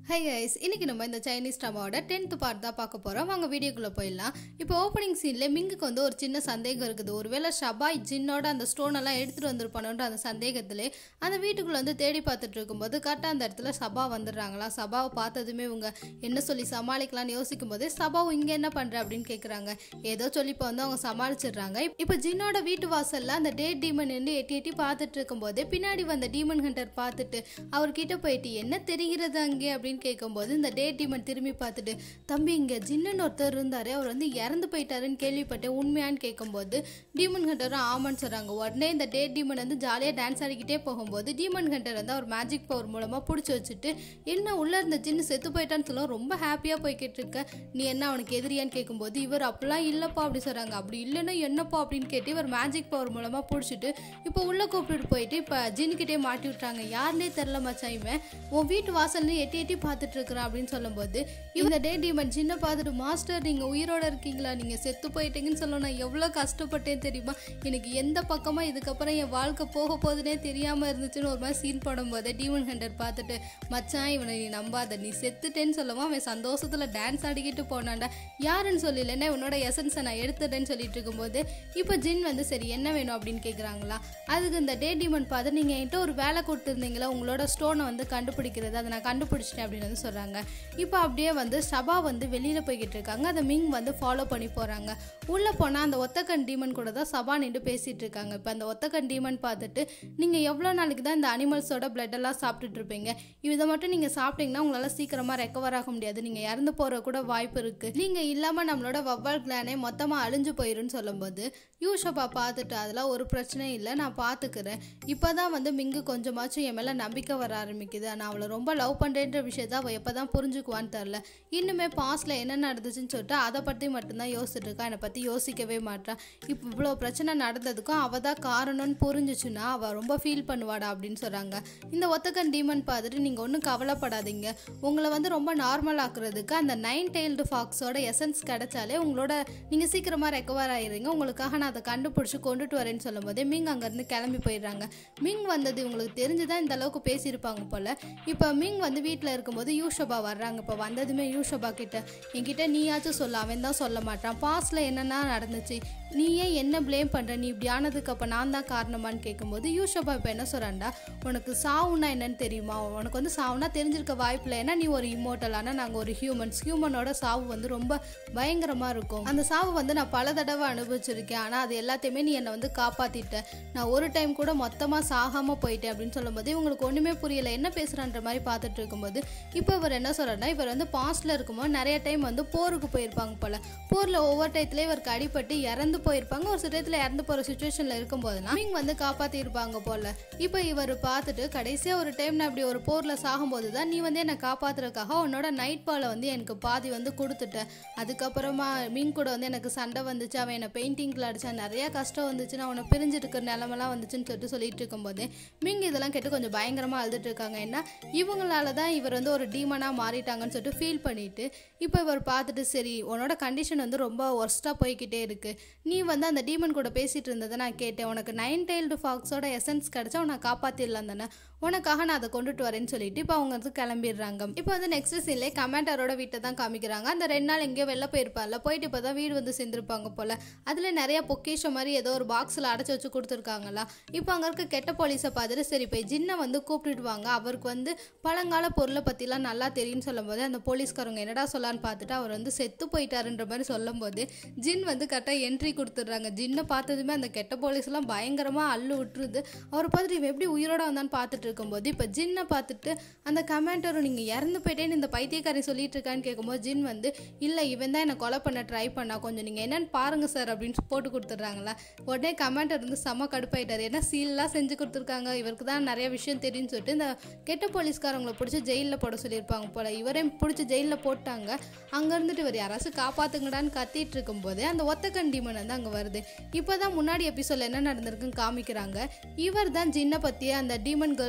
hi guys இன்னைக்கு நம்ம இந்த சைனீஸ் ட்ராமாவோட டென்த் பார்ட் தான் பார்க்க போகிறோம் வாங்க வீடியோக்குள்ளே போயிடலாம் இப்போ ஓப்பனிங் சீனில் மிங்குக்கு வந்து ஒரு சின்ன சந்தேகம் இருக்குது ஒருவேளை ஷபாய் ஜின்னோட அந்த ஸ்டோன் எல்லாம் எடுத்துகிட்டு வந்திருப்பானோன்ற அந்த சந்தேகத்திலே அந்த வீட்டுக்குள்ளே வந்து தேடி பார்த்துட்டு இருக்கும்போது கரெக்டாக அந்த இடத்துல சபா வந்துடுறாங்களா சபாவை பார்த்ததுமே இவங்க என்ன சொல்லி சமாளிக்கலாம்னு யோசிக்கும் போது சபாவும் இங்கே என்ன பண்ணுற அப்படின்னு கேட்குறாங்க ஏதோ சொல்லி இப்போ வந்து அவங்க சமாளிச்சிடுறாங்க இப்போ ஜின்னோட வீட்டு வாசலில் அந்த டேட் டீமன் நின்று எட்டி எட்டி பார்த்துட்டு இருக்கும்போது பின்னாடி வந்த டீமன் ஹண்டர் பார்த்துட்டு அவர்கிட்ட போயிட்டு என்ன தெரிகிறது அங்கே அப்படின்னு கேட்கும்போது இந்த டே டீமன் திரும்பி பார்த்துட்டு தம்பி இங்கே ஜின்னன் ஒருத்தர் இருந்தாரு அவர் வந்து இறந்து போயிட்டாருன்னு கேள்விப்பட்டேன் உண்மையான்னு கேட்கும்போது டீமன் ஹண்டரும் ஆமான்னு சொல்கிறாங்க உடனே இந்த டே டீமன் வந்து ஜாலியாக டான்ஸ் ஆடிக்கிட்டே போகும்போது டீமன் ஹண்டர் வந்து அவர் மேஜிக் பவர் மூலமாக பிடிச்சி வச்சுட்டு என்ன உள்ளே இருந்த ஜின்னு செத்து போயிட்டான்னு சொல்ல ரொம்ப ஹாப்பியாக போய்கிட்டு இருக்க நீ என்ன அவனுக்கு எதிரியான்னு கேட்கும்போது இவர் அப்படிலாம் இல்லைப்பா அப்படி சொல்கிறாங்க அப்படி இல்லைன்னா என்னப்பா அப்படின்னு கேட்டு இவர் மேஜிக் பவர் மூலமாக பிடிச்சிட்டு இப்போ உள்ளே கூப்பிட்டுட்டு போயிட்டு இப்போ ஜின்னுக்கிட்டே மாட்டி விட்றாங்க யாருனே தெரில மச்சான் இவன் உன் வீட்டு வாசல்னு எட்டி எட்டி பார்த்துட்டு இருக்கிறான் அப்படின்னு சொல்லும்போது இந்த டே டீமன் சின்ன பார்த்துட்டு மாஸ்டர் நீங்கள் உயிரோட இருக்கீங்களா நீங்கள் செத்து போயிட்டீங்கன்னு சொல்ல நான் எவ்வளோ கஷ்டப்பட்டேன் தெரியுமா எனக்கு எந்த பக்கமாக இதுக்கப்புறம் என் வாழ்க்கை போக போகுதுனே தெரியாமல் இருந்துச்சுன்னு ஒரு மாதிரி சீன் போடும்போது டீமன் ஹண்டர் பார்த்துட்டு மச்சான் இவனை நீ நம்பாத நீ செத்துட்டேன்னு சொல்லவும் அவன் சந்தோஷத்தில் டான்ஸ் ஆடிக்கிட்டு போனான்டா யாருன்னு சொல்லலைன்னா உன்னோட எசன்ஸை நான் எடுத்துட்டேன்னு சொல்லிட்டு இருக்கும்போது இப்போ ஜின் வந்து சரி என்ன வேணும் அப்படின்னு கேட்குறாங்களா அதுக்கு இந்த டே டீமன் பார்த்து நீங்கள் என்கிட்ட ஒரு வேலை கொடுத்துருந்தீங்களா உங்களோட ஸ்டோனை வந்து கண்டுபிடிக்கிறது அதை நான் கண்டுபிடிச்சிட்டேன் அப்படின்னு வந்து சொல்கிறாங்க இப்போ அப்படியே வந்து சபா வந்து வெளியில் போய்கிட்டு இருக்காங்க அதை மிங் வந்து ஃபாலோ பண்ணி போகிறாங்க உள்ளே போனால் அந்த ஒத்தக்கன் டீமன் கூட தான் சபா நின்று பேசிகிட்டு இருக்காங்க இப்போ அந்த ஒத்தக்கன் டீமன் பார்த்துட்டு நீங்கள் எவ்வளோ நாளைக்கு தான் இந்த அனிமல்ஸோட blood எல்லாம் சாப்பிட்டுட்டு இருப்பீங்க இதை மட்டும் நீங்கள் சாப்பிட்டீங்கன்னா உங்களால் சீக்கிரமாக ரெக்கவர் ஆக முடியாது நீங்கள் இறந்து போகிற கூட வாய்ப்பு இருக்குது நீங்கள் இல்லாமல் நம்மளோட வவ்வால் கிளானே மொத்தமாக அழிஞ்சு போயிருன்னு சொல்லும்போது யூஷப்பா பார்த்துட்டு அதெல்லாம் ஒரு பிரச்சனையும் இல்லை நான் பார்த்துக்கிறேன் இப்போ தான் வந்து மிங்கு கொஞ்சமாச்சும் என் மேலே நம்பிக்கை வர ஆரம்பிக்குது நான் அவளை ரொம்ப லவ் பண்ணுறேன்ற விஷயத்த அவள் எப்போ தான் புரிஞ்சுக்குவான்னு தெரில இன்னுமே பாஸ்டில் என்ன நடந்துச்சுன்னு சொல்லிட்டு அதை பற்றி மட்டும்தான் யோசிச்சுட்டு இருக்கா என்னை பற்றி யோசிக்கவே மாட்டான் இப்போ இவ்வளோ பிரச்சனை நடந்ததுக்கும் அவள் தான் காரணம்னு புரிஞ்சுச்சுன்னா அவள் ரொம்ப ஃபீல் பண்ணுவாடா அப்படின்னு சொல்கிறாங்க இந்த ஒத்தக்கன் டீமன் பார்த்துட்டு நீங்கள் ஒன்றும் கவலைப்படாதீங்க உங்களை வந்து ரொம்ப நார்மல் ஆக்குறதுக்கு அந்த நைன் டெய்ல்டு ஃபாக்ஸோட எசன்ஸ் கிடைச்சாலே உங்களோட நீங்கள் சீக்கிரமாக ரெக்கவர் ஆயிடுறீங்க உங்களுக்காக நான் அதை கண்டுபிடிச்சி கொண்டுட்டு வரேன்னு சொல்லும்போதே மிங் அங்கேருந்து கிளம்பி போயிடுறாங்க மிங் வந்தது உங்களுக்கு தெரிஞ்சுதான் இந்த அளவுக்கு பேசியிருப்பாங்க போல் இப்போ மிங் வந்து வீட்டில் இருக்கும்போது யூஷபா வர்றாங்க இப்போ வந்ததுமே யூஷபா கிட்ட என்கிட்ட நீயாச்சும் சொல்ல அவன் தான் சொல்ல மாட்டான் பாஸ்டில் என்னென்ன நடந்துச்சு நீ ஏன் என்ன ப்ளேம் பண்ணுற நீ இப்படி ஆனதுக்கு அப்போ நான் தான் காரணமான்னு கேட்கும்போது யூஷபா இப்போ என்ன சொல்கிறான்டா உனக்கு சாவுனா என்னன்னு தெரியுமா உனக்கு வந்து சாவுனா தெரிஞ்சிருக்க வாய்ப்பில்லை ஏன்னா நீ ஒரு இம்மோட்டல் ஆனால் நாங்கள் ஒரு ஹியூமன்ஸ் ஹியூமனோட சாவு வந்து ரொம்ப பயங்கரமாக இருக்கும் அந்த சாவு வந்து நான் பல தடவை அனுபவிச்சிருக்கேன் ஆனால் அது எல்லாத்தையுமே நீ என்னை வந்து காப்பாற்றிட்ட நான் ஒரு டைம் கூட மொத்தமாக சாகாமல் போயிட்டேன் அப்படின்னு சொல்லும்போது இவங்களுக்கு ஒன்றுமே புரியல என்ன பேசுகிறான்ற மாதிரி பார்த்துட்டு இருக்கும்போது இப்போ இவர் என்ன சொல்கிறாருன்னா இவர் வந்து பாஸ்டில் இருக்கும்போது நிறைய டைம் வந்து போருக்கு போயிருப்பாங்க போல் போரில் ஒவ்வொரு டயத்துலேயே இவருக்கு அடிபட்டு இறந்து போயிருப்பாங்க ஒரு சில டயத்தில் இறந்து போகிற சுச்சுவேஷனில் இருக்கும்போதுனா இவங்க வந்து காப்பாற்றிருப்பாங்க போல் இப்போ இவர் பார்த்துட்டு கடைசியாக ஒரு டைம் நான் இப்படி ஒரு போரில் சாகும்போது தான் நீ வந்து என்னை காப்பாத்துறதுக்காக உன்னோட நைட் பாலை வந்து எனக்கு பாதி வந்து கொடுத்துட்ட அதுக்கப்புறமா மீன் கூட வந்து எனக்கு சண்டை வந்துச்சு அவன் என்னை பெயிண்டிங்கில் அடித்தான் நிறையா கஷ்டம் வந்துச்சு நான் உன்னை பிரிஞ்சு இருக்கிற நிலமெல்லாம் வந்துச்சுன்னு சொல்லிட்டு சொல்லிட்டு இருக்கும்போது மீங்க இதெல்லாம் கேட்டு கொஞ்சம் பயங்கரமாக அழுதுட்டு இருக்காங்க ஏன்னா இவங்களால தான் இவர் வந்து ஒரு டீமனாக மாறிட்டாங்கன்னு சொல்லிட்டு ஃபீல் பண்ணிட்டு இப்போ இவர் பார்த்துட்டு சரி உன்னோட கண்டிஷன் வந்து ரொம்ப ஒர்ஸ்ட்டாக போய்கிட்டே இருக்கு நீ வந்து அந்த டீமன் கூட பேசிட்டு இருந்ததை நான் கேட்டேன் உனக்கு நைன் டைல்டு ஃபாக்ஸோட எசன்ஸ் கிடச்சா உன்னை காப்பாற்றிடலாம் தானே உனக்காக நான் அதை கொண்டுட்டு வரேன்னு சொல்லிட்டு இப்போ அவங்க வந்து கிளம்பிடுறாங்க இப்போ வந்து நெக்ஸ்ட் சீன்லேயே கமாண்டரோட வீட்டை தான் காமிக்கிறாங்க அந்த ரெண்டு நாள் எங்கேயோ வெளில போயிருப்பார்ல போயிட்டு இப்போ தான் வீடு வந்து சேர்ந்துருப்பாங்க போல் அதில் நிறைய பொக்கேஷம் மாதிரி ஏதோ ஒரு பாக்ஸில் அடைச்சி வச்சு கொடுத்துருக்காங்களா இப்போ அங்கே இருக்க கெட்ட போலீஸை பார்த்துட்டு சரி போய் ஜின்னை வந்து கூப்பிட்டுடுவாங்க அவருக்கு வந்து பழங்கால பொருளை பற்றிலாம் நல்லா தெரியும்னு சொல்லும்போது அந்த போலீஸ்காரங்க என்னடா சொல்லான்னு பார்த்துட்டு அவர் வந்து செத்து போயிட்டாருன்ற மாதிரி சொல்லும்போது ஜின் வந்து கரெக்டாக என்ட்ரி கொடுத்துட்றாங்க ஜின்னை பார்த்ததுமே அந்த கெட்ட போலீஸ்லாம் பயங்கரமாக அள்ளு விட்டுருது அவர் பார்த்துட்டு இவன் எப்படி உயிரோட வந்தான்னு பார்த்துட்டு இருக்கும்போது இப்போ ஜின்னை பார்த்துட்டு அந்த கமாண்டரும் நீங்கள் இறந்து போயிட்டேன்னு இந்த பைத்தியக்காரி சொல்லிட்டு இருக்கான்னு கேட்கும்போது ஜின் வந்து இல்லை இவன் தான் என்னை கொலை பண்ண ட்ரை பண்ணா கொஞ்சம் நீங்கள் என்னன்னு பாருங்க சார் அப்படின்னு போட்டு கொடுத்துட்றாங்களா உடனே கமாண்டர் வந்து செம்ம கடுப்பாயிட்டார் ஏன்னா சீல்லாம் செஞ்சு கொடுத்துருக்காங்க இவருக்கு தான் நிறைய விஷயம் தெரியும்னு சொல்லிட்டு இந்த கெட்ட போலீஸ்காரங்களை பிடிச்சி ஜெயிலில் போட சொல்லியிருப்பாங்க போல இவரையும் பிடிச்சி ஜெயிலில் போட்டாங்க அங்கே இருந்துட்டு இவர் யாராச்சும் காப்பாத்துங்கடான்னு கத்திட்டு இருக்கும்போது அந்த ஒத்தக்கன் டீமன் வந்து அங்கே வருது இப்போ தான் முன்னாடி எபிசோடில் என்ன நடந்திருக்குன்னு காமிக்கிறாங்க இவர் தான் ஜின்னை பற்றிய அந்த டீமன் கேர்ள்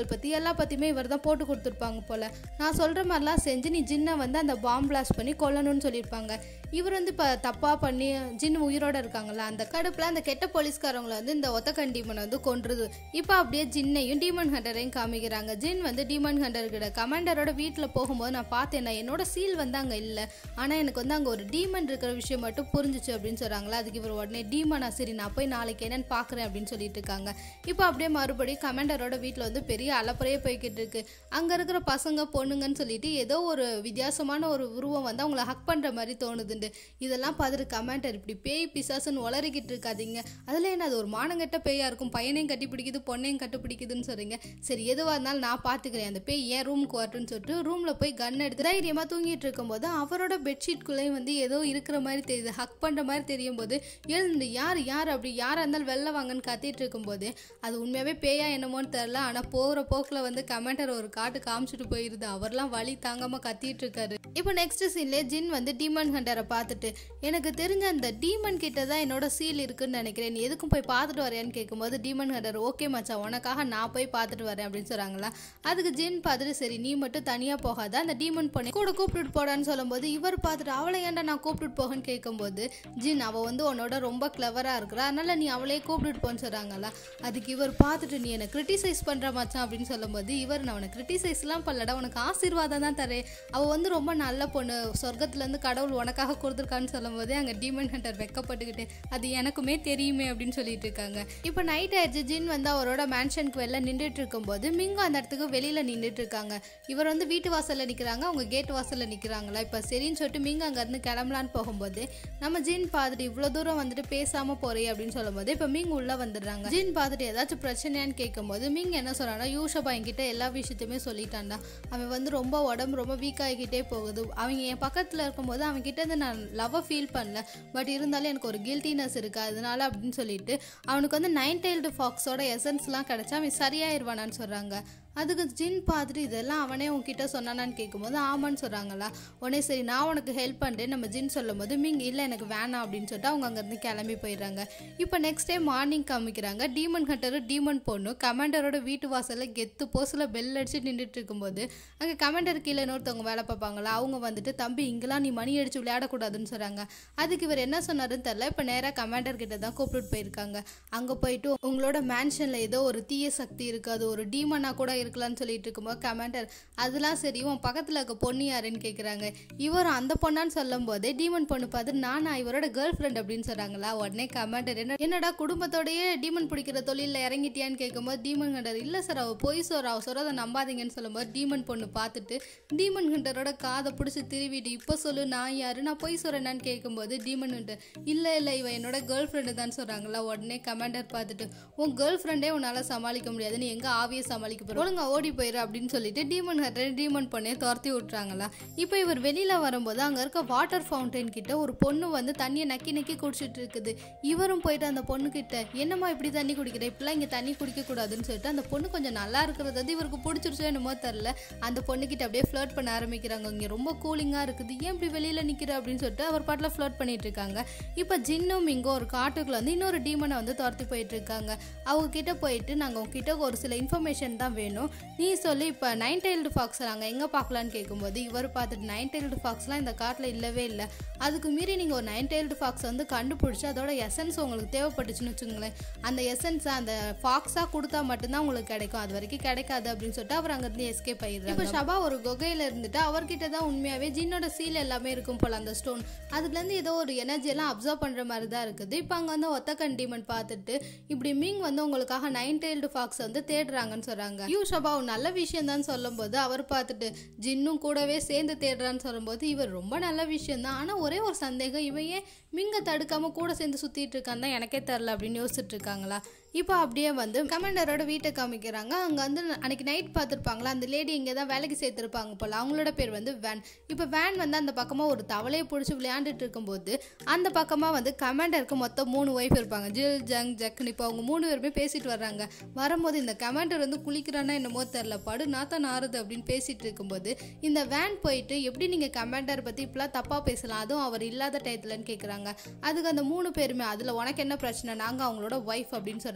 பற்றி எல்லா பற்றியுமே இவர் தான் போட்டு கொடுத்துருப்பாங்க போல் நான் சொல்கிற மாதிரிலாம் செஞ்சு நீ ஜின்னை வந்து அந்த பாம் பிளாஸ்ட் பண்ணி கொல்லணும்னு சொல்லியிருப்பாங்க இவர் வந்து இப்போ தப்பாக பண்ணி ஜின் உயிரோட இருக்காங்கல்ல அந்த கடுப்பில் அந்த கெட்ட போலீஸ்காரங்களை வந்து இந்த ஒத்தக்கன் டீமன் வந்து கொன்றுது இப்போ அப்படியே ஜின்னையும் டீமன் ஹண்டரையும் காமிக்கிறாங்க ஜின் வந்து டீமன் ஹண்டர் கிட்ட கமாண்டரோட வீட்டில் போகும்போது நான் பார்த்தேன் என்னோட சீல் வந்து அங்கே இல்லை ஆனால் எனக்கு வந்து அங்கே ஒரு டீமன் இருக்கிற விஷயம் மட்டும் புரிஞ்சிச்சு அப்படின்னு சொல்கிறாங்களா அதுக்கு இவர் உடனே டீமனா சரி நான் போய் நாளைக்கு என்னன்னு பார்க்குறேன் அப்படின்னு சொல்லிட்டு இருக்காங்க இப்போ அப்படியே மறுபடியும் கமாண்டரோட வீட்டில் வந்து பெரிய அலப்பறையே போய்கிட்டு இருக்கு அங்கே இருக்கிற பசங்க பொண்ணுங்கன்னு சொல்லிட்டு ஏதோ ஒரு வித்தியாசமான ஒரு உருவம் வந்து அவங்கள ஹக் பண்ணுற மாதிரி தோணுதுண்டு இதெல்லாம் பார்த்துட்டு கமாண்டர் இப்படி பேய் பிசாசுன்னு உளறிக்கிட்டு இருக்காதீங்க அதில் என்ன அது ஒரு மானங்கெட்ட பேயா இருக்கும் பையனையும் கட்டி பிடிக்குது பொண்ணையும் கட்டி பிடிக்குதுன்னு சொல்றீங்க சரி எதுவாக இருந்தாலும் நான் பார்த்துக்கிறேன் அந்த பேய் ஏன் ரூமுக்கு வரட்டுன்னு சொல்லிட்டு ரூமில் போய் கன் எடுத்து தைரியமாக தூங்கிட்டு இருக்கும்போது அவரோட பெட்ஷீட்குள்ளேயும் வந்து ஏதோ இருக்கிற மாதிரி தெரியுது ஹக் பண்ணுற மாதிரி தெரியும் போது எழுந்து யார் யார் அப்படி யாராக இருந்தாலும் வெளில வாங்கன்னு கத்திட்டு இருக்கும்போது அது உண்மையாகவே பேயா என்னமோன்னு தெரில ஆனால் போகிற போக்கில் வந்து கமெண்டர் ஒரு காட்டு காமிச்சிட்டு போயிருது அவர்லாம் வழி தாங்காமல் கத்திட்டு இருக்காரு இப்போ நெக்ஸ்ட் சீன்லேயே ஜின் வந்து டீமன் ஹண்டரை பார்த்துட்டு எனக்கு தெரிஞ்ச அந்த டீமன் கிட்ட தான் என்னோட சீல் இருக்குன்னு நினைக்கிறேன் நீ எதுக்கும் போய் பார்த்துட்டு வரேன்னு கேட்கும்போது டீமன் ஹண்டர் ஓகே மச்சான் உனக்காக நான் போய் பார்த்துட்டு வரேன் அப்படின்னு சொல்கிறாங்களா அதுக்கு ஜின் பார்த்துட்டு சரி நீ மட்டும் தனியாக போகாத அந்த டீமன் பொண்ணை கூட கூப்பிட்டுட்டு போடான்னு சொல்லும்போது இவர் பார்த்துட்டு அவளை ஏன்டா நான் கூப்பிட்டுட்டு போகன்னு கேட்கும்போது ஜின் அவள் வந்து உன்னோட ரொம்ப கிளவராக இருக்கிறா அதனால நீ அவளையே கூப்பிட்டுட்டு போன்னு சொல்கிறாங்களா அதுக்கு இவர் பார்த்துட்டு நீ என்னை கிரிட்டிசைஸ் பண்ணுற மச்சான் அப்படின்னு சொல்லும்போது இவர் நான் உனக்கு கிரிட்டிசைஸ்லாம் பண்ணலடா உனக்கு ஆசீர்வாதம் தான் தரேன் அவள் வந்து ரொம்ப நல்ல பொண்ணு சொர்க்கத்துலேருந்து கடவுள் உனக்காக கொடுத்துருக்கான்னு சொல்லும்போது அங்கே டீமன் ஹண்டர் வெக்கப்பட்டுக்கிட்டு அது எனக்குமே தெரியுமே அப்படின்னு சொல்லிட்டு இருக்காங்க இப்போ நைட் ஆயிடுச்சு ஜின் வந்து அவரோட மேன்ஷனுக்கு வெளில நின்றுட்டு இருக்கும்போது மிங்கும் அந்த இடத்துக்கு வெளியில் நின்றுட்டு இருக்காங்க இவர் வந்து வீட்டு வாசலில் நிற்கிறாங்க அவங்க கேட் வாசலில் நிற்கிறாங்களா இப்போ சரின்னு சொல்லிட்டு மிங்க அங்கேருந்து கிளம்பலான்னு போகும்போது நம்ம ஜின் பார்த்துட்டு இவ்வளோ தூரம் வந்துட்டு பேசாமல் போறே அப்படின்னு சொல்லும்போது இப்போ மிங் உள்ளே வந்துடுறாங்க ஜின் பார்த்துட்டு ஏதாச்சும் பிரச்சனையான்னு கேட்கும்போது மிங் என்ன சொல்கிறான்னா யூஷபா என்கிட்ட எல்லா விஷயத்தையுமே சொல்லிட்டான்டா அவன் வந்து ரொம்ப உடம்பு ரொம்ப வீக் ஆகிக்கிட்டே போகுது அவங்க என் பக்கத்தில் இருக்கும்போது அவன் கிட்ட இருந்து நான் லவ்வை ஃபீல் பண்ணல பட் இருந்தாலும் எனக்கு ஒரு கில்ட்டினஸ் இருக்கு அதனால அப்படின்னு சொல்லிட்டு அவனுக்கு வந்து நைன் டைல்டு ஃபாக்ஸோட எசன்ஸ்லாம் கிடைச்சா அவன் சரியாயிருவானான்னு சொல்கிறாங்க அதுக்கு ஜின் பார்த்துட்டு இதெல்லாம் அவனே உன்கிட்ட சொன்னானான்னு கேட்கும்போது ஆமான்னு சொல்கிறாங்களா உடனே சரி நான் உனக்கு ஹெல்ப் பண்ணுறேன் நம்ம ஜின் சொல்லும் போது மிங் இல்லை எனக்கு வேணாம் அப்படின்னு சொல்லிட்டு அவங்க அங்கேருந்து கிளம்பி போயிடுறாங்க இப்போ நெக்ஸ்ட் டே மார்னிங் காமிக்கிறாங்க டீமன் ஹண்டரும் டீமன் பொண்ணும் கமாண்டரோட வீட்டு வாசலில் கெத்து போஸில் பெல் அடிச்சு நின்றுட்டு இருக்கும்போது அங்கே கமாண்டர் கீழே இன்னொருத்தவங்க வேலை பார்ப்பாங்களா அவங்க வந்துட்டு தம்பி இங்கெல்லாம் நீ மணி அடிச்சு விளையாடக்கூடாதுன்னு சொல்கிறாங்க அதுக்கு இவர் என்ன சொன்னாருன்னு தெரில இப்போ நேராக கமாண்டர் கிட்ட தான் கூப்பிட்டுட்டு போயிருக்காங்க அங்கே போயிட்டு உங்களோட மேன்ஷனில் ஏதோ ஒரு தீய சக்தி இருக்குது அது ஒரு டீமனாக கூட இருக்கலாம்னு சொல்லிட்டு இருக்கும்போது கமாண்டர் அதெல்லாம் சரி உன் பக்கத்தில் இருக்க பொண்ணு யாருன்னு கேட்குறாங்க இவர் அந்த பொண்ணான்னு சொல்லும் போதே டீமன் பொண்ணு பார்த்து நானா இவரோட கேர்ள் ஃப்ரெண்ட் அப்படின்னு சொல்கிறாங்களா உடனே கமாண்டர் என்ன என்னடா குடும்பத்தோடயே டீமன் பிடிக்கிற தொழிலில் இறங்கிட்டியான்னு கேட்கும்போது டீமன் ஹண்டர் இல்லை சார் அவள் பொய் சொல்கிறா அவள் சொல்கிறத நம்பாதீங்கன்னு சொல்லும்போது டீமன் பொண்ணு பார்த்துட்டு டீமன் ஹண்டரோட காதை பிடிச்சி திருவிட்டு இப்போ சொல்லு நான் யாரு நான் பொய் சொல்கிறேன்னான்னு கேட்கும்போது டீமன் ஹண்டர் இல்லை இல்லை இவன் என்னோட கேர்ள் ஃப்ரெண்டு தான் சொல்கிறாங்களா உடனே கமாண்டர் பார்த்துட்டு உன் கேர்ள் ஃப்ரெண்டே உன்னால் சமாளிக்க முடியாது நீ எங்கே ஆவியை சமாளிக்க போகிற ஒழுங்கா ஓடி போயிரு அப்படின்னு சொல்லிட்டு டீமன் ஹண்டர் டீமன் பொண்ணையை துரத்தி விட்டுறாங்களா இப்போ இவர் வெளியில் வரும்போது அங்கே இருக்க வாட்டர் ஃபவுண்டைன் கிட்ட ஒரு பொண்ணு வந்து தண்ணியை நக்கி நக்கி குடிச்சிட்டு இருக்குது இவரும் போயிட்டு அந்த பொண்ணு கிட்ட என்னம்மா இப்படி தண்ணி குடிக்கிற இப்பெல்லாம் இங்கே தண்ணி குடிக்க கூடாதுன்னு சொல்லிட்டு அந்த பொண்ணு கொஞ்சம் நல்லா இருக்கிறது வந்து இவருக்கு பிடிச்சிருச்சோ என்னமோ தெரில அந்த பொண்ணுக்கிட்ட அப்படியே ஃப்ளர்ட் பண்ண ஆரம்பிக்கிறாங்க இங்கே ரொம்ப கூலிங்காக இருக்குது ஏன் இப்படி வெளியில் நிற்கிற அப்படின்னு சொல்லிட்டு அவர் பாட்டில் ஃப்ளர்ட் பண்ணிட்டு இருக்காங்க இப்போ ஜின்னும் இங்கே ஒரு காட்டுக்குள்ள வந்து இன்னொரு டீமனை வந்து துரத்தி போயிட்டு இருக்காங்க அவங்க கிட்ட போயிட்டு நாங்கள் உங்ககிட்ட ஒரு சில இன்ஃபர்மேஷன் தான் வேணும் நீ சொல்லி இப்போ நைன் டைல்டு ஃபாக்ஸ் நாங்கள் எங்கே பார்க்கலான்னு கேட்கும்போது இவர் பார்த்துட்டு நைன் டைல்டு ஃபாக்ஸ்லாம் இந்த காட்டில் இல்லவே இல்லை அதுக்கு மீறி நீங்கள் ஒரு நைன் டைல்டு ஃபாக்ஸ் வந்து கண்டுபிடிச்சி அதோட எசன்ஸ் உங்களுக்கு தேவைப்பட்டுச்சுன்னு வச்சுங்களேன் அந்த எசன்ஸை அந்த ஃபாக்ஸாக கொடுத்தா மட்டும்தான் உங்களுக்கு கிடைக்கும் அது வரைக்கும் கிடைக்காது அப்படின்னு சொல்லிட்டு அவர் அங்கேருந்து எஸ்கேப் ஆயிடுறாங்க இப்போ ஷபா ஒரு குகையில் இருந்துட்டு அவர்கிட்ட தான் உண்மையாகவே ஜின்னோட சீல் எல்லாமே இருக்கும் போல் அந்த ஸ்டோன் அதுலேருந்து ஏதோ ஒரு எனர்ஜி எல்லாம் அப்சர்வ் பண்ணுற மாதிரி தான் இருக்குது இப்போ அங்கே வந்து ஒத்த கண்டிமன் பார்த்துட்டு இப்படி மீங் வந்து உங்களுக்காக நைன் டைல்டு ஃபாக்ஸ் வந்து தேடுறாங்கன்னு சொல்கிறாங்க யூ ஷபா ஒரு நல்ல விஷயம் தான் சொல்லும்போது அவர் பார்த்துட்டு ஜின்னும் கூடவே சேர்ந்து தேடுறான்னு சொல்லும்போது இவர் ரொம்ப நல்ல விஷயம் தான் ஆனால் ஒரே ஒரு சந்தேகம் இவன் ஏன் மிங்க தடுக்காம கூட சேர்ந்து சுற்றிட்டு இருக்கான்னு தான் எனக்கே தெரில அப்படின்னு யோசிச்சுட்டு இருக்காங்களா இப்போ அப்படியே வந்து கமாண்டரோட வீட்டை காமிக்கிறாங்க அங்கே வந்து அன்னைக்கு நைட் பார்த்துருப்பாங்களா அந்த லேடி இங்கே தான் வேலைக்கு சேர்த்துருப்பாங்க போல் அவங்களோட பேர் வந்து வேன் இப்போ வேன் வந்து அந்த பக்கமாக ஒரு தவளையை பிடிச்சி விளையாண்டுட்டு இருக்கும்போது அந்த பக்கமாக வந்து கமாண்டருக்கு மொத்தம் மூணு ஒய்ஃப் இருப்பாங்க ஜில் ஜங் ஜக்னு இப்போ அவங்க மூணு பேருமே பேசிட்டு வர்றாங்க வரும்போது இந்த கமாண்டர் வந்து குளிக்கிறான்னா என்னமோ தெரில படு நாத்தா நாறுது அப்படின்னு பேசிட்டு இருக்கும்போது இந்த வேன் போயிட்டு எப்படி நீங்கள் கமாண்டர் பற்றி இப்படிலாம் தப்பாக பேசலாம் அதுவும் அவர் இல்லாத டயத்துலன்னு கேட்குறாங்க அதுக்கு அந்த மூணு பேருமே அதில் உனக்கு என்ன பிரச்சனை நாங்கள் அவங்களோட ஒய்ஃப் அப்படின்னு சொல்கிறாங்க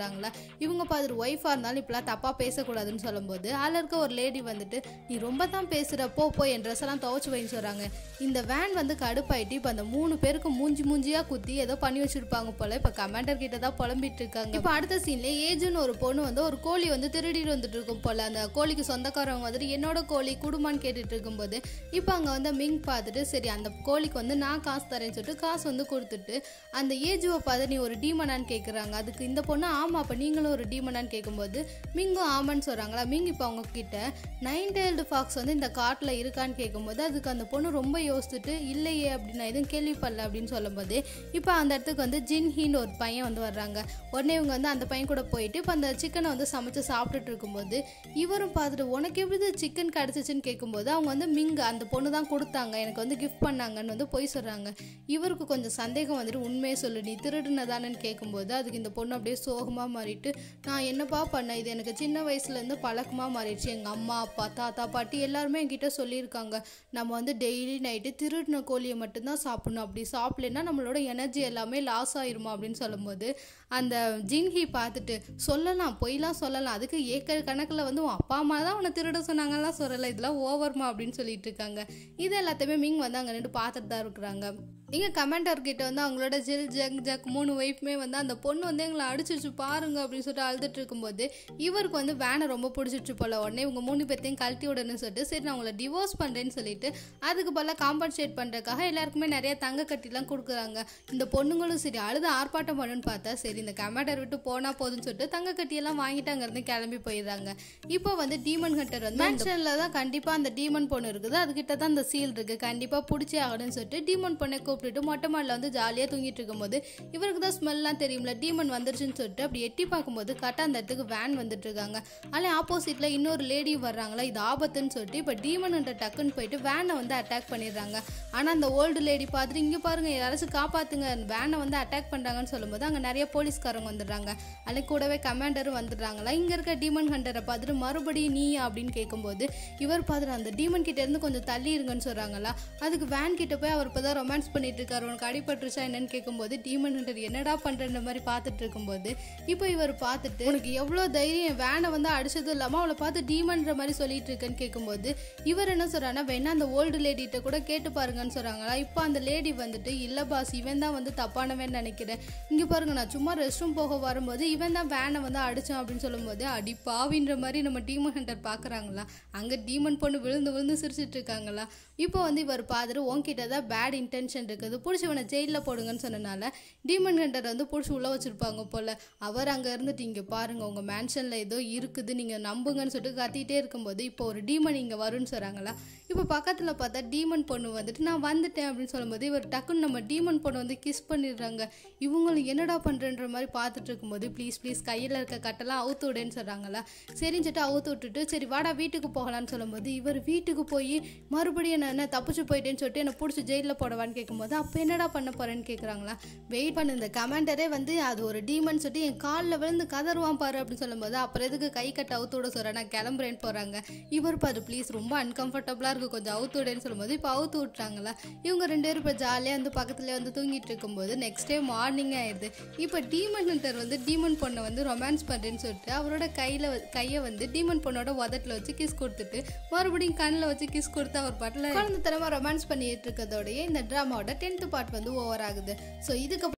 சொல்கிறாங்களா இவங்க பார்த்துட்டு ஒய்ஃபாக இருந்தாலும் இப்பெல்லாம் தப்பாக பேசக்கூடாதுன்னு சொல்லும்போது அதில் இருக்க ஒரு லேடி வந்துட்டு நீ ரொம்ப தான் பேசுகிற போ போய் என் ட்ரெஸ் எல்லாம் துவச்சி வைன்னு சொல்கிறாங்க இந்த வேன் வந்து கடுப்பாயிட்டு இப்போ அந்த மூணு பேருக்கு மூஞ்சி மூஞ்சியாக குத்தி ஏதோ பண்ணி வச்சிருப்பாங்க போல இப்போ கமாண்டர் கிட்ட தான் புலம்பிட்டு இருக்காங்க இப்போ அடுத்த சீன்ல ஏஜுன்னு ஒரு பொண்ணு வந்து ஒரு கோழி வந்து திருடிட்டு வந்துட்டு இருக்கும் போல அந்த கோழிக்கு சொந்தக்காரவங்க வந்துட்டு என்னோட கோழி குடுமான்னு கேட்டுட்டு இருக்கும்போது இப்போ அங்கே வந்து மிங் பார்த்துட்டு சரி அந்த கோழிக்கு வந்து நான் காசு தரேன்னு சொல்லிட்டு காசு வந்து கொடுத்துட்டு அந்த ஏஜுவை பார்த்து நீ ஒரு டீமனான்னு கேட்குறாங்க அதுக்கு இந்த பொண்ணு ஆமாம் அப்போ நீங்களும் ஒரு டீமனான்னு கேட்கும்போது மிங்கும் ஆமான்னு சொல்கிறாங்களா மிங் இப்போ அவங்க கிட்ட நைன் டெய்ல்டு ஃபாக்ஸ் வந்து இந்த காட்டில் இருக்கான்னு கேட்கும்போது அதுக்கு அந்த பொண்ணு ரொம்ப யோசிச்சுட்டு இல்லையே அப்படின்னு நான் எதுவும் கேள்விப்படல அப்படின்னு சொல்லும்போது இப்போ அந்த இடத்துக்கு வந்து ஜின்ஹின்னு ஒரு பையன் வந்து வர்றாங்க உடனே இவங்க வந்து அந்த பையன் கூட போயிட்டு இப்போ அந்த சிக்கனை வந்து சமைச்சு சாப்பிட்டுட்டு இருக்கும்போது இவரும் பார்த்துட்டு உனக்கு எப்படி சிக்கன் கிடச்சிச்சின்னு கேட்கும்போது அவங்க வந்து மிங்க அந்த பொண்ணு தான் கொடுத்தாங்க எனக்கு வந்து கிஃப்ட் பண்ணாங்கன்னு வந்து போய் சொல்கிறாங்க இவருக்கு கொஞ்சம் சந்தேகம் வந்துட்டு உண்மையை சொல்லு நீ திருடுனதானன்னு கேட்கும்போது அதுக்கு இந்த பொண்ணு அப்படியே சோகமாக மாறிட்டு நான் என்னப்பா பண்ணேன் இது எனக்கு சின்ன வயசுலேருந்து பழக்கமாக மாறிடுச்சு எங்கள் அம்மா அப்பா தாத்தா பாட்டி எல்லாருமே என்கிட்ட சொல்லியிருக்காங்க நம்ம வந்து டெய்லி நைட்டு திருடின கோழியை மட்டும்தான் சாப்பிடணும் அப்படி சாப்பிடலன்னா நம்மளோட எனர்ஜி எல்லாமே லாஸ் ஆயிருமா அப்படின்னு சொல்லும்போது அந்த ஜின்ஹி பார்த்துட்டு சொல்லலாம் பொய்லாம் சொல்லலாம் அதுக்கு ஏக்கர் கணக்கில் வந்து உன் அப்பா அம்மா தான் உன்னை திருட சொன்னாங்கலாம் சொல்லலை இதெல்லாம் ஓவர்மா அப்படின்னு சொல்லிட்டு இருக்காங்க இது எல்லாத்தையுமே மிங் வந்து அங்கே நின்று பார்த்துட்டு தான் இருக்கிறாங்க இங்கே கமெண்டர் கிட்ட வந்து அவங்களோட ஜில் ஜக் ஜக் மூணு ஒய்ஃப்மே வந்து அந்த பொண்ணு வந்து எங்களை அடிச்சிச்சு பாருங்க அப்படின்னு சொல்லிட்டு அழுதுட்டு இருக்கும்போது இவருக்கு வந்து வேனை ரொம்ப பிடிச்சிச்சு போல உடனே இவங்க மூணு பேர்த்தையும் கழட்டி விடணும்னு சொல்லிட்டு சரி நான் உங்களை டிவோர்ஸ் பண்ணுறேன்னு சொல்லிட்டு அதுக்கு பதிலாக காம்பன்சேட் பண்ணுறதுக்காக எல்லாருக்குமே நிறைய தங்க கட்டிலாம் கொடுக்குறாங்க இந்த பொண்ணுங்களும் சரி அழுது ஆர்ப்பாட்டம் பண்ணுன்னு பார்த்தா சரி இந்த கமெண்டர் விட்டு போனால் போதும்னு சொல்லிட்டு தங்க கட்டியெல்லாம் வாங்கிட்டு அங்கேருந்து கிளம்பி போயிடுறாங்க இப்போ வந்து டீமன் ஹண்டர் வந்து மேன்ஷனில் தான் கண்டிப்பாக அந்த டீமன் பொண்ணு இருக்குது அதுக்கிட்ட தான் அந்த சீல் இருக்குது கண்டிப்பாக பிடிச்சே ஆகணும்னு சொல்லிட்டு டீமன் பொண்ணை கூப்பிட்டுட்டு மொட்டை மாடில் வந்து ஜாலியாக தூங்கிட்டு இருக்கும்போது இவருக்கு தான் ஸ்மெல்லாம் தெரியும்ல டீமன் வந்துருச்சுன்னு சொல்லிட்டு அப்படி எட்டி பார்க்கும்போது கரெக்டாக அந்த இடத்துக்கு வேன் வந்துட்டு இருக்காங்க அதில் ஆப்போசிட்டில் இன்னொரு லேடி வர்றாங்களா இது ஆபத்துன்னு சொல்லிட்டு இப்போ டீமன்ன்ற டக்குன்னு போயிட்டு வேனை வந்து அட்டாக் பண்ணிடுறாங்க ஆனால் அந்த ஓல்டு லேடி பார்த்துட்டு இங்கே பாருங்க யாராச்சும் காப்பாற்றுங்க வேனை வந்து அட்டாக் பண்ணுறாங்கன்னு சொல்லும்போது அங்கே நிறைய போலீஸ்காரங்க வந்துடுறாங்க அதில் கூடவே கமாண்டரும் வந்துடுறாங்களா இங்கே இருக்க டீமன் ஹண்டரை பார்த்துட்டு மறுபடியும் நீ அப்படின்னு கேட்கும்போது இவர் பார்த்துட்டு அந்த டீமன் கிட்ட இருந்து கொஞ்சம் தள்ளி இருங்கன்னு சொல்கிறாங்களா அதுக்கு வேன் கிட்ட போய் அவர் இப்போ தான் ரொமான்ஸ் பண்ணிட்டு இருக்காரு உனக்கு அடிபட்டுருச்சா என்னன்னு கேட்கும்போது டீமன் ஹண்டர் என்னடா பண்ணுறன்ற மாதிரி பார்த்துட்டு இருக்கும்போது இப்போ இவர் பார்த்துட்டு உனக்கு எவ்வளோ தைரியம் வேனை வந்து அடிச்சதும் இல்லாமல் அவளை பார்த்து டீமன்ற மாதிரி சொல்லிட்டு இருக்கேன்னு கேட்கும்போது இவர் என்ன சொல்றாருன்னா வேணா அந்த ஓல்டு லேடிகிட்ட கூட கேட்டு பாருங்கன்னு சொல்கிறாங்களா இப்போ அந்த லேடி வந்துட்டு இல்லை பாஸ் இவன் தான் வந்து தப்பானவன் நினைக்கிறேன் இங்கே பாருங்க நான் சும்மா ரெஸ்ட் ரூம் போக வரும்போது இவன் தான் வேனை வந்து அடிச்சான் அப்படின்னு சொல்லும்போது அடி பாவின்ற மாதிரி நம்ம டீமன் ஹண்டர் பார்க்குறாங்களா அங்கே டீமன் பொண்ணு விழுந்து விழுந்து சிரிச்சிட்டு இருக்காங்களா இப்போ வந்து இவர் பார்த்துட்டு உன்கிட்ட தான் பேட் இன்டென்ஷன் இருக்குது பிடிச்சி இவனை ஜெயிலில் போடுங்கன்னு சொன்னனால டீமன் ஹண்டர் வந்து பிடிச்சி உள்ளே வச்சுருப்பாங்க போல் அவர் அங்கே இருந்துட்டு இங்கே பாருங்கள் உங்கள் மேன்ஷனில் ஏதோ இருக்குது நீங்கள் நம்புங்கன்னு சொல்லிட்டு கத்திட்டே இருக்கும்போது இப்போ ஒரு டீமன் இங்கே வரும்னு சொல்கிறாங்களா இப்போ பக்கத்தில் பார்த்தா டீமன் பொண்ணு வந்துட்டு நான் வந்துட்டேன் அப்படின்னு சொல்லும்போது இவர் டக்குன்னு நம்ம டீமன் பொண்ணு வந்து கிஸ் பண்ணிடுறாங்க இவங்களும் என்னடா பண்ணுறன்ற மாதிரி பார்த்துட்டு இருக்கும்போது ப்ளீஸ் ப்ளீஸ் கையில் இருக்க கட்டெல்லாம் அவுத்து விடுன்னு சொல்கிறாங்களா சரின்னு சொல்லிட்டு அவுத்து விட்டுட்டு சரி வாடா வீட்டுக்கு போகலான்னு சொல்லும்போது இவர் வீட்டுக்கு போய் மறுபடியும் நான் என்ன தப்பிச்சு போயிட்டேன்னு சொல்லிட்டு என்னை பிடிச்சி ஜெயிலில் போடவான்னு கேட்கும்போது அப்போ என்னடா பண்ண போகிறேன்னு கேட்குறாங்களா வெயிட் பண்ணு இந்த கமாண்டரே வந்து அது ஒரு டீமன் சொல்லிட்டு என் காலில் விழுந்து கதறுவான் பாரு அப்படின்னு சொல்லும்போது அப்புறம் எதுக்கு கை கட்ட அவுத்து விட சொல்கிறேன் நான் கிளம்புறேன்னு போகிறாங்க இவர் பாரு ப்ளீஸ் ரொம்ப அன்கம்ஃபர்டபுளாக இருக்குது கொஞ்சம் அவுத்து விடுன்னு சொல்லும்போது இப்போ அவுத்து விட்டாங்களா இவங்க ரெண்டு பேரும் இப்போ ஜாலியாக வந்து பக்கத்துலேயே வந்து தூங்கிட்டு இருக்கும்போது நெக்ஸ்ட் டே மார்னிங் ஆயிடுது இப்போ டீமன் ஹண்டர் வந்து டீமன் பொண்ணை வந்து ரொமான்ஸ் பண்ணுறேன்னு சொல்லிட்டு அவரோட கையில் கையை வந்து டீமன் பொண்ணோட உதட்டில் வச்சு கிஸ் கொடுத்துட்டு மறுபடியும் கண்ணில் வச்சு கிஸ் கொடுத்து அவர் பாட்டில் குழந்தைத்தனமாக ரொமான்ஸ் பண்ணிட்டு இருக்கிறதோடய இந்த ட்ராமாவோட டென்த்து பார்ட் வந்து ஓவர் ஆகுது ஸோ இதுக்கு